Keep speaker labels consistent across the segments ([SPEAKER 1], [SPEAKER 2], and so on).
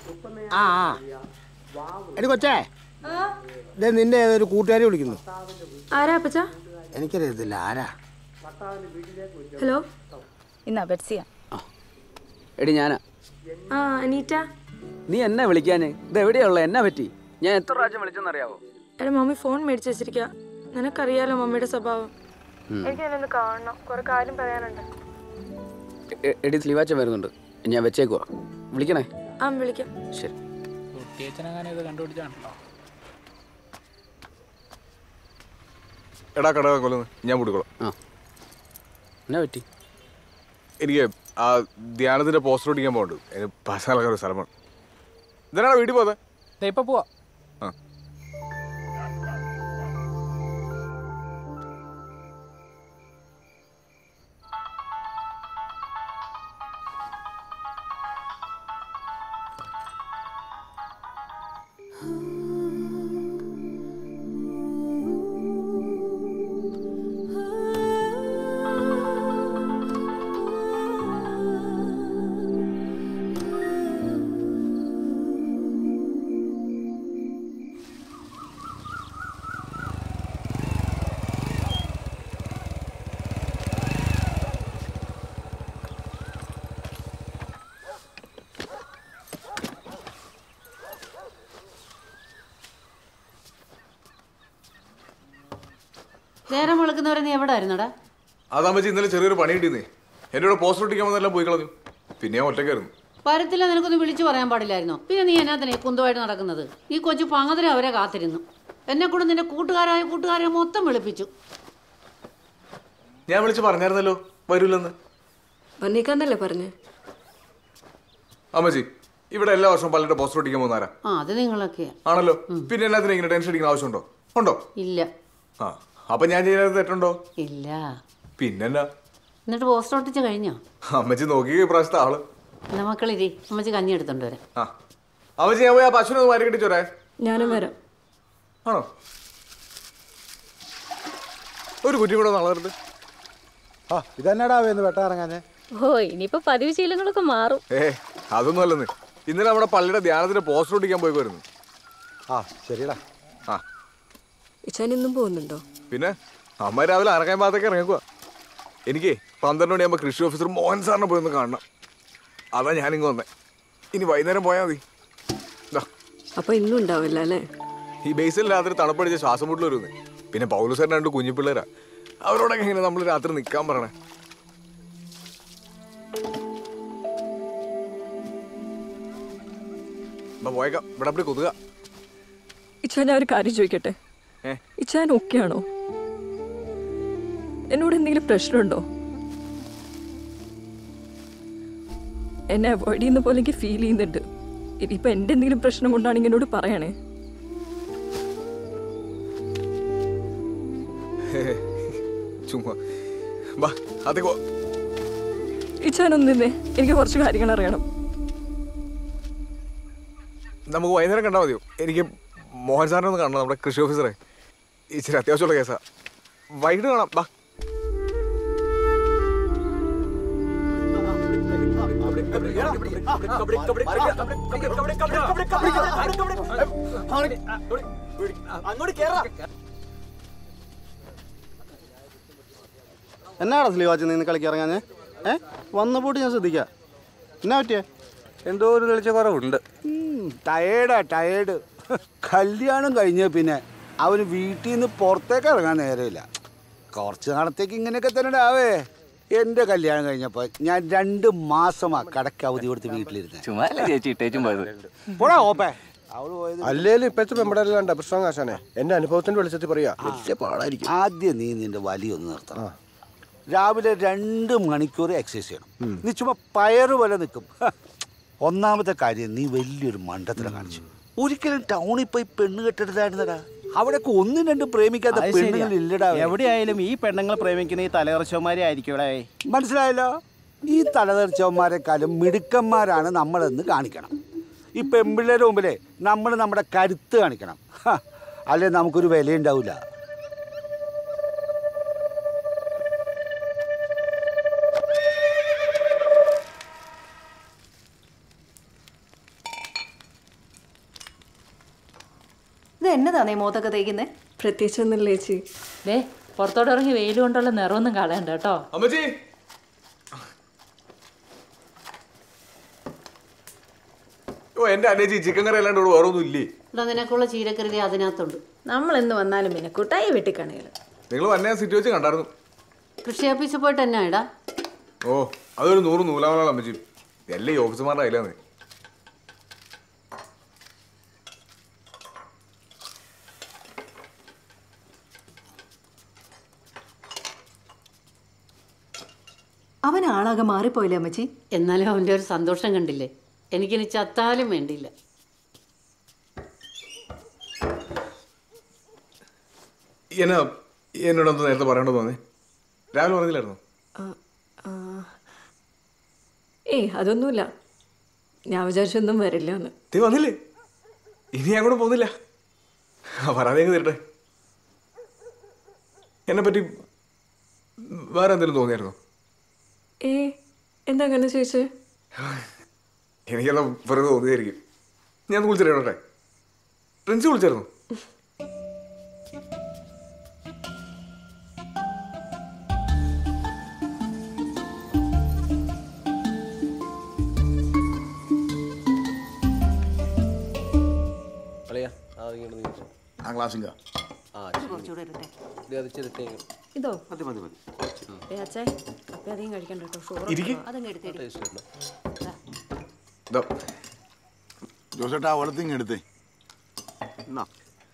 [SPEAKER 1] ആ ആ എടി കൊച്ചേ ദേ നിന്റെ ഏതൊരു കൂട്ടുകാരി വിളിക്കുന്നു
[SPEAKER 2] ആരാ അപ്പച്ച
[SPEAKER 1] എനിക്കറിയത്തില്ല ആരാ
[SPEAKER 2] ഹലോ
[SPEAKER 3] ഇന്നാ ബെറ്റ്സിയ
[SPEAKER 4] എടി ഞാനാ
[SPEAKER 2] ആ അനീറ്റ
[SPEAKER 4] നീ എന്നെ വിളിക്കാന് ഇത് എവിടെയുള്ള എന്നാ പറ്റി ഞാൻ എത്ര പ്രാവശ്യം വിളിച്ചെന്നറിയാവോ
[SPEAKER 2] എടാ മമ്മി ഫോൺ മേടിച്ച് വെച്ചിരിക്കുക നിനക്കറിയാലോ മമ്മിയുടെ സ്വഭാവം എനിക്ക് എന്നൊന്ന് കാണണം കുറെ കാര്യം പറയാനുണ്ട്
[SPEAKER 4] എ- എടി സ്ലീവാച്ചൻ വരുന്നുണ്ട് ഞാൻ വെച്ചേക്കുവാ വിളിക്കണേ
[SPEAKER 2] ആ വിളിക്കാം
[SPEAKER 4] ശരി
[SPEAKER 5] എടാ കട കൊല്ലുന്നു ഞാൻ കൂടിക്കോളാം
[SPEAKER 4] ആ എന്നാ പറ്റി
[SPEAKER 5] എനിക്ക് ആ ധ്യാനത്തിന്റെ പോസ്റ്റർ ഒട്ടിക്കാൻ പോകുന്നുണ്ട് എനിക്ക് പസാലൊക്കെ ഒരു സ്ഥലമാണ് ഇതെന്നാ വീട്ടിൽ പോകാതെ
[SPEAKER 6] ഇപ്പൊ പോവാ
[SPEAKER 5] ആ
[SPEAKER 7] നേരം വിളക്കുന്നവരെ നീ എവിടെ ആയിരുന്നടാ
[SPEAKER 5] അതാകുമ്പോ ഇന്നലെ ചെറിയൊരു പണി കിട്ടിയെന്നേ എൻ്റെ കൂടെ പോസ്റ്റർ ഒട്ടിക്കാൻ വന്നെല്ലാം പോയി കളഞ്ഞു പിന്നെ ഞാൻ ഒറ്റക്കായിരുന്നു
[SPEAKER 7] വരത്തില്ല നിനക്കൊന്ന് വിളിച്ചു പറയാൻ പാടില്ലായിരുന്നോ പിന്നെ നീ എന്നാത്തിനെ കുന്തമായിട്ട് നടക്കുന്നത് ഈ കൊച്ചു പങ്ങതിരെ അവരെ കാത്തിരുന്നു എന്നെ കൂടെ നിന്റെ കൂട്ടുകാരായ കൂട്ടുകാരെ മൊത്തം വിളിപ്പിച്ചു
[SPEAKER 5] ഞാൻ വിളിച്ച് പറഞ്ഞായിരുന്നല്ലോ വരൂലെന്ന്
[SPEAKER 2] വന്നേക്കാന്നല്ലേ പറഞ്ഞേ
[SPEAKER 5] അമ്മച്ചി ഇവിടെ എല്ലാ വർഷവും പലരുടെ പോസ്റ്റർ ഒട്ടിക്കാൻ പോകുന്നാരാ
[SPEAKER 7] ആ അത് നിങ്ങളൊക്കെയാ
[SPEAKER 5] ആണല്ലോ പിന്നെ എല്ലാത്തിനും ഇങ്ങനെ ടെൻഷൻ അടിക്കുന്ന ആവശ്യമുണ്ടോ ഉണ്ടോ
[SPEAKER 7] ഇല്ല
[SPEAKER 5] ആ അപ്പൊ ഞാൻ ചെയ്യുന്നത് തെറ്റുണ്ടോ
[SPEAKER 7] ഇല്ല
[SPEAKER 5] പിന്നെന്നാ
[SPEAKER 7] എന്നിട്ട് പോസ്റ്റർ ഒട്ടിച്ച് കഴിഞ്ഞോ
[SPEAKER 5] അമ്മച്ചി നോക്കി ഇപ്രാവശ്യത്തെ ആള്
[SPEAKER 7] എന്നാ മക്കളിരി അമ്മച്ചി കഞ്ഞി എടുത്തോണ്ട് വരാം
[SPEAKER 5] ആ അമ്മച്ചി ഞാൻ പോയി ആ പശുവിനെ ഒന്ന് മാറി കെട്ടിച്ചോരേ
[SPEAKER 2] ഞാനും വരാം
[SPEAKER 5] ആണോ ഒരു കുറ്റി കൂടെ നളകരുത്
[SPEAKER 1] ആ ഇതെന്നാടാ വേന്ന് വെട്ടാറങ്ങാഞ്ഞേ
[SPEAKER 3] ഓ ഇനിയിപ്പോ പതിവ് ശീലങ്ങളൊക്കെ മാറും
[SPEAKER 5] ഏ അതൊന്നും അല്ലെന്ന് ഇന്നലെ നമ്മുടെ പള്ളിയുടെ ധ്യാനത്തിന്റെ പോസ്റ്റർ ഒട്ടിക്കാൻ പോയി വരുന്നു
[SPEAKER 1] ആ ശരിടാ
[SPEAKER 5] ആ
[SPEAKER 2] ഇച്ചാൻ ഇന്നും പോകുന്നുണ്ടോ
[SPEAKER 5] പിന്നെ അമ്മ രാവിലെ അറക്കാൻ ഭാഗത്തേക്ക് ഇറങ്ങിക്കുക എനിക്ക് പന്ത്രണ്ട് മണിയാകുമ്പോൾ കൃഷി ഓഫീസർ മോഹൻ സാറിനെ പോയി ഒന്ന് കാണണം അതാ ഞാനിങ്ങ് വന്നേ ഇനി വൈകുന്നേരം പോയാൽ മതി ദാ,
[SPEAKER 2] അപ്പൊ ഇന്നും ഉണ്ടാവില്ല അല്ലേ
[SPEAKER 5] ഈ ബേസിൽ രാത്രി തണുപ്പടിച്ച് ശ്വാസം മുട്ടൽ വരുന്നേ പിന്നെ പൗലുസേരൻ രണ്ട് കുഞ്ഞു പിള്ളേരാ അവരോടൊക്കെ എങ്ങനെ നമ്മൾ രാത്രി നിൽക്കാൻ പറയണേ എന്നാ പോയേക്കാം ഇവിടെ അപ്പടി കൊതുക
[SPEAKER 8] ഇച്ചാൻ ഞാൻ ഒരു കാര്യം ചോദിക്കട്ടെ
[SPEAKER 5] ഏ?
[SPEAKER 8] ഇച്ചാൻ ഓക്കെയാണോ എന്നോട് എന്തെങ്കിലും പ്രശ്നമുണ്ടോ എന്നെ അവോയ്ഡ് ചെയ്യുന്ന പോലെ എനിക്ക് ഫീൽ ചെയ്യുന്നുണ്ട് ഇനിയിപ്പോ എന്റെ എന്തെങ്കിലും പ്രശ്നം കൊണ്ടാണെങ്കിൽ എന്നോട് പറയണേ
[SPEAKER 5] ചുമ്മാ വാ അതേ പോ
[SPEAKER 8] ഇച്ചാൻ ഒന്നിന്നേ എനിക്ക് കുറച്ച് കാര്യങ്ങൾ അറിയണം
[SPEAKER 5] നമുക്ക് വൈകുന്നേരം കണ്ടാൽ മതിയോ എനിക്ക് മോഹൻ സാറിനെ ഒന്ന് കാണണം നമ്മുടെ കൃഷി ഓഫീസറെ ഇച്ചിരി അത്യാവശ്യമുള്ള കേസാ വൈകിട്ട് കാണാം ബാ
[SPEAKER 1] എന്നാടാ സ്ലീവാച്ച് നിന്ന് കളിക്കിറങ്ങാഞ്ഞേ ഏ വന്ന പോട്ട് ഞാൻ ശ്രദ്ധിക്കാം എന്നാ പറ്റിയേ
[SPEAKER 9] എന്തോ ഒരു തെളിച്ച കുറവുണ്ട്
[SPEAKER 1] ടയേർഡാ ടയേർഡ് കല്യാണം കഴിഞ്ഞ പിന്നെ അവന് വീട്ടിൽ നിന്ന് പുറത്തേക്ക് ഇറങ്ങാൻ നേരമില്ല കുറച്ച് നാളത്തേക്ക് ഇങ്ങനെയൊക്കെ തന്നെ ആവേ എൻ്റെ കല്യാണം കഴിഞ്ഞപ്പോൾ ഞാൻ രണ്ട് മാസമാ കടക്ക് അവധി കൊടുത്ത് വീട്ടിലിരുന്നത്
[SPEAKER 9] ചുമ്മാ ചേച്ചി ഇട്ടേച്ചും പോയത്
[SPEAKER 1] പോടാ ഓപ്പേ അവള് പോയത്
[SPEAKER 10] അല്ലേലും ഇപ്പോഴത്തെ പെമ്പടല്ലാണ്ട് പ്രശ്നം കാശാനെ എന്റെ അനുഭവത്തിന്റെ വെളിച്ചത്തിൽ പറയാ വലിയ പാടായിരിക്കും
[SPEAKER 1] ആദ്യം നീ നിന്റെ വലി ഒന്ന് നിർത്തണം രാവിലെ രണ്ട് മണിക്കൂർ എക്സസൈസ് ചെയ്യണം നീ ചുമ്മാ പയറ് പോലെ നിൽക്കും ഹ. ഒന്നാമത്തെ കാര്യം നീ വലിയൊരു മണ്ടത്തിലും കാണിച്ചു ഒരിക്കലും ടൗണിൽ പോയി പെണ്ണ് കെട്ടെടുത്തായിരുന്നടാ അവിടെയൊക്കെ ഒന്നും രണ്ടും പ്രേമിക്കാത്ത പെണ്ണുങ്ങൾ ഇല്ലടാ
[SPEAKER 9] എവിടെയായാലും ഈ പെണ്ണുങ്ങളെ പ്രേമിക്കുന്ന ഈ തലയിറച്ചവന്മാരെ ആയിരിക്കൂടെ
[SPEAKER 1] മനസ്സിലായല്ലോ ഈ തലതെറിച്ചവന്മാരെക്കാളും മിടുക്കന്മാരാണ് നമ്മളെന്ന് കാണിക്കണം ഈ പെമ്പിള്ളേരുടെ മുമ്പിലേ നമ്മൾ നമ്മുടെ കരുത്ത് കാണിക്കണം ഹ. അല്ലേ നമുക്കൊരു വിലയുണ്ടാവില്ല
[SPEAKER 6] എന്നതാണേ മോത്തൊക്കെ തേക്കുന്നേ
[SPEAKER 8] പ്രത്യേകിച്ചൊന്നുമില്ല ചേച്ചി
[SPEAKER 11] ദേ പുറത്തോട്ട് ഇറങ്ങി വെയിൽ കൊണ്ടുള്ള നിറമൊന്നും കളയണ്ട കേട്ടോ
[SPEAKER 5] അമ്മച്ചി ഓ എന്റെ അനേജി ചിക്കൻ കറി അല്ലാണ്ട് ഇവിടെ വേറെ ഒന്നും ഇല്ലേ
[SPEAKER 7] ഇവിടെ നിനക്കുള്ള ചീരക്കരുതി അതിനകത്തുണ്ട്
[SPEAKER 6] നമ്മൾ എന്ന് വന്നാലും പിന്നെ കുട്ടായി വെട്ടിക്കണേല്
[SPEAKER 5] നിങ്ങൾ വന്നെ സിറ്റി വെച്ച് കണ്ടായിരുന്നു
[SPEAKER 7] കൃഷി ഓഫീസിൽ പോയിട്ട് എന്നാ ഇടാ
[SPEAKER 5] ഓ അതൊരു നൂറ് നൂലാമലാണ് അമ്മച്ചി എല്ലാം ഈ ഓഫീസർമാരുടെ കയ്യിലാണ്
[SPEAKER 6] അവൻ ആളാകെ മാറിപ്പോയില്ലേ അമ്മച്ചി
[SPEAKER 7] എന്നാലും അവൻ്റെ ഒരു സന്തോഷം കണ്ടില്ലേ എനിക്കിനി ചത്താലും വേണ്ടിയില്ല
[SPEAKER 5] എന്നാ എന്നോടൊന്ന് നേരത്തെ പറയണമെന്ന് തോന്നി രാവിലെ പറഞ്ഞില്ലായിരുന്നു
[SPEAKER 8] ഏയ് അതൊന്നുമില്ല ഞാൻ വിചാരിച്ചൊന്നും വരില്ല എന്ന്
[SPEAKER 5] നീ വന്നില്ലേ ഇനി ഞാൻ കൂടെ പോകുന്നില്ല പറയാതെ തരട്ടെ എന്നെ പറ്റി വേറെ എന്തെങ്കിലും തോന്നിയായിരുന്നോ
[SPEAKER 8] ഏ എന്താ അങ്ങനെ ചോദിച്ചേ
[SPEAKER 5] എനിക്കെല്ലാം വെറുതെ തോന്നിയായിരിക്കും ഞാൻ ഒന്ന് വിളിച്ചിട്ടേ പ്രിൻസി വിളിച്ചായിരുന്നു
[SPEAKER 12] ആ ഗ്ലാസിങ്ക
[SPEAKER 8] ഇതോ
[SPEAKER 1] മതി മതി മതി
[SPEAKER 8] ഏ അച്ഛേ കപ്പ അധികം കഴിക്കണ്ട കേട്ടോ
[SPEAKER 5] ഇരിക്ക്.
[SPEAKER 8] ഷുഗർ അതങ്ങ് എടുത്തേടി
[SPEAKER 5] ഇതാ
[SPEAKER 12] ജോസേട്ടാ ആ വെളുത്തിങ് എടുത്തേ
[SPEAKER 1] എന്നാ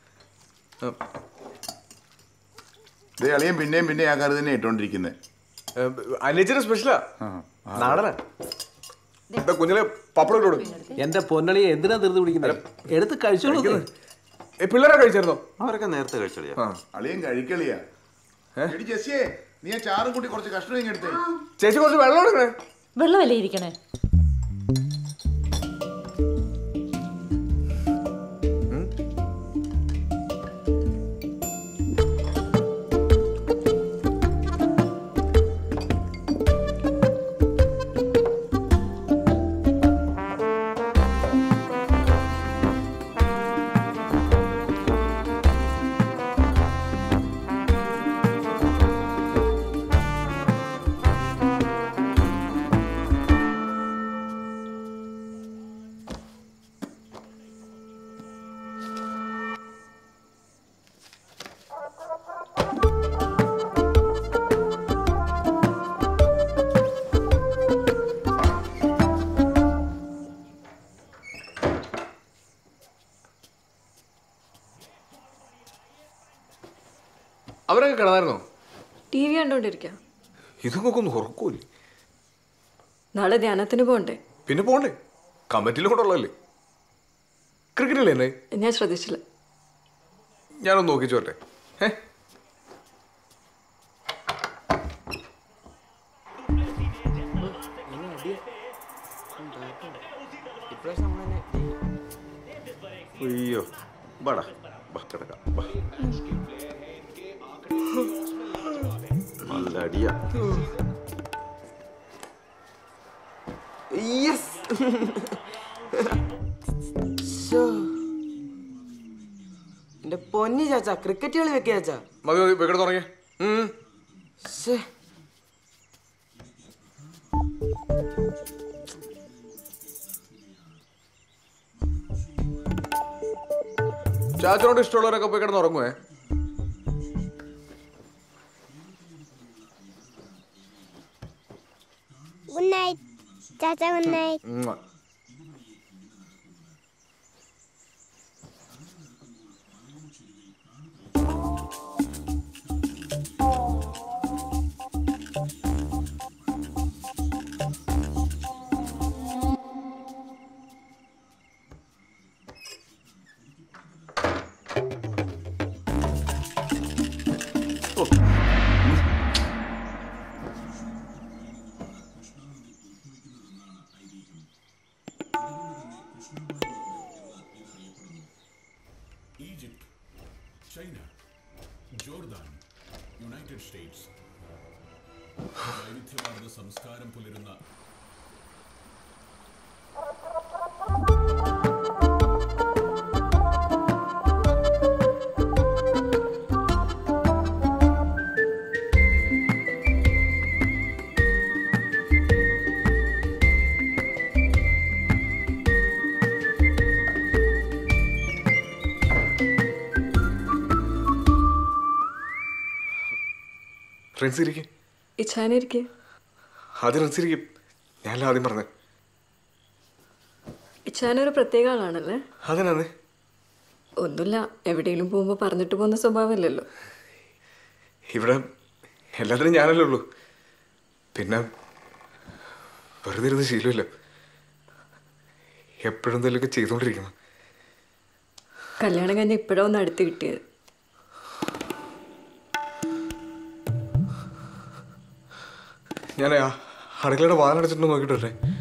[SPEAKER 12] ദേ അളിയൻ പിന്നെയും പിന്നെയും ആ കറി തന്നെ ഇട്ടോണ്ടിരിക്കുന്നത്
[SPEAKER 5] അനിയച്ചിന്റെ സ്പെഷ്യലാ നാടനാ ഇതാ കുഞ്ഞിലെ പപ്പടം ഇട്ടോട്
[SPEAKER 13] എന്റെ പൊന്നളിയെ എന്തിനാ ധൃതി പിടിക്കുന്നത് എടുത്ത് കഴിച്ചോളൂ
[SPEAKER 5] പിള്ളേരെ കഴിച്ചായിരുന്നോ
[SPEAKER 1] അവരൊക്കെ നേരത്തെ കഴിച്ചളിയാ
[SPEAKER 12] അളിയൻ കഴിക്കളിയാ എടി ജെസ്സിയെ നീ ആ ചാറും കൂട്ടി കുറച്ച് കഷ്ണം ഇങ്ങ് എടുത്തേ
[SPEAKER 5] ചേച്ചി കുറച്ച് വെള്ളം എടുക്കണേ
[SPEAKER 11] വെള്ളമല്ലേ ഇരിക്കണേ
[SPEAKER 5] അവരൊക്കെ കിടന്നായിരുന്നോ
[SPEAKER 8] ടി വി കണ്ടോണ്ടിരിക്കാം
[SPEAKER 5] ഇതൊക്കെ ഒന്ന് ഉറക്കൂല്ലേ
[SPEAKER 8] നാളെ ധ്യാനത്തിന് പോകണ്ടേ
[SPEAKER 5] പിന്നെ പോണ്ടേ കമ്മിറ്റിയിൽ കൂടെ ഉള്ളതല്ലേ ക്രിക്കറ്റില്ലേ എന്നെ
[SPEAKER 8] ഞാൻ ശ്രദ്ധിച്ചില്ല
[SPEAKER 5] ഞാനൊന്ന് നോക്കിച്ചു വരട്ടെ ഏ
[SPEAKER 1] അയ്യോ ബാടാ ബാ കിടക്കാം ബാ. നല്ല അടിയാ
[SPEAKER 14] എന്റെ പൊന്നി ചാച്ച ക്രിക്കറ്റ് കളി വെക്കുക ചാച്ച
[SPEAKER 5] മതി മതി വെക്കട തുടങ്ങിയേ ചാച്ചനോട് ഇഷ്ടമുള്ളവരൊക്കെ പോയി കിടന്ന് ഉറങ്ങുവേ
[SPEAKER 15] ഗുഡ് നൈറ്റ് ചാച്ച ഗുഡ് നൈറ്റ്
[SPEAKER 5] ഉം.
[SPEAKER 16] Egypt China Jordan United States വൈവിധ്യമാർന്ന സംസ്കാരം പുലരുന്ന
[SPEAKER 5] ഫ്രണ്ട്സ് ഇരിക്കും
[SPEAKER 8] ഇച്ഛാനിരിക്കെ
[SPEAKER 5] അത് ഫ്രണ്ട്സ് ഇരിക്കും ഞാനല്ല ആദ്യം പറഞ്ഞത്
[SPEAKER 8] ഇച്ഛാനൊരു പ്രത്യേക ആളാണല്ലേ
[SPEAKER 5] അതിനാന്ന്
[SPEAKER 8] ഒന്നുമില്ല എവിടെയെങ്കിലും പോകുമ്പോൾ പറഞ്ഞിട്ട് പോകുന്ന സ്വഭാവമല്ലല്ലോ
[SPEAKER 5] ഇവിടെ എല്ലാത്തിനും ഞാനല്ലേ ഉള്ളൂ പിന്നെ വെറുതെ ഇരുന്ന് ശീലമില്ല എപ്പോഴും എന്തെങ്കിലുമൊക്കെ ചെയ്തുകൊണ്ടിരിക്കണം
[SPEAKER 8] കല്യാണം കഴിഞ്ഞ് ഇപ്പോഴാ ഒന്ന് അടുത്ത് കിട്ടിയത്
[SPEAKER 5] ഞാൻ ആ അടുക്കളയുടെ വാതിലടച്ചിട്ട് നോക്കിയിട്ടല്ലേ